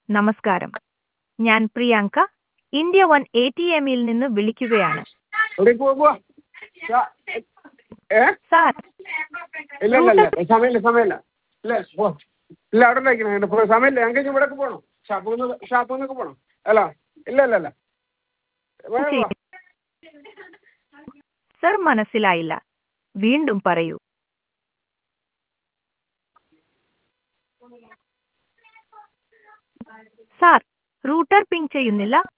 നമസ്കാരം ഞാൻ Priyanka India one A T എമ്മിൽ നിന്ന് വിളിക്കുകയാണ് എവിടേക്ക് പോവാ ഏ സാർ ഇല്ല ഇല്ല ഇല്ല സമയമില്ല സമയമില്ല ഇല്ല പോ ഇല്ല അവിടെ ഉണ്ടായിരിക്കണം ഇപ്പോൾ സമയമില്ല ഞങ്ങൾക്ക് ഇവിടേക്ക് പോകണം ഷാപ്പിൽ നിന്ന് ഷാപ്പിൽ നിന്നൊക്കെ പോകണം അല്ല ഇല്ല ഇല്ല ഇല്ല വേഗം വാ. സർ മനസ്സിലായില്ല വീണ്ടും പറയൂ സാർ റൂട്ടർ പിങ് ചെയ്യുന്നില്ല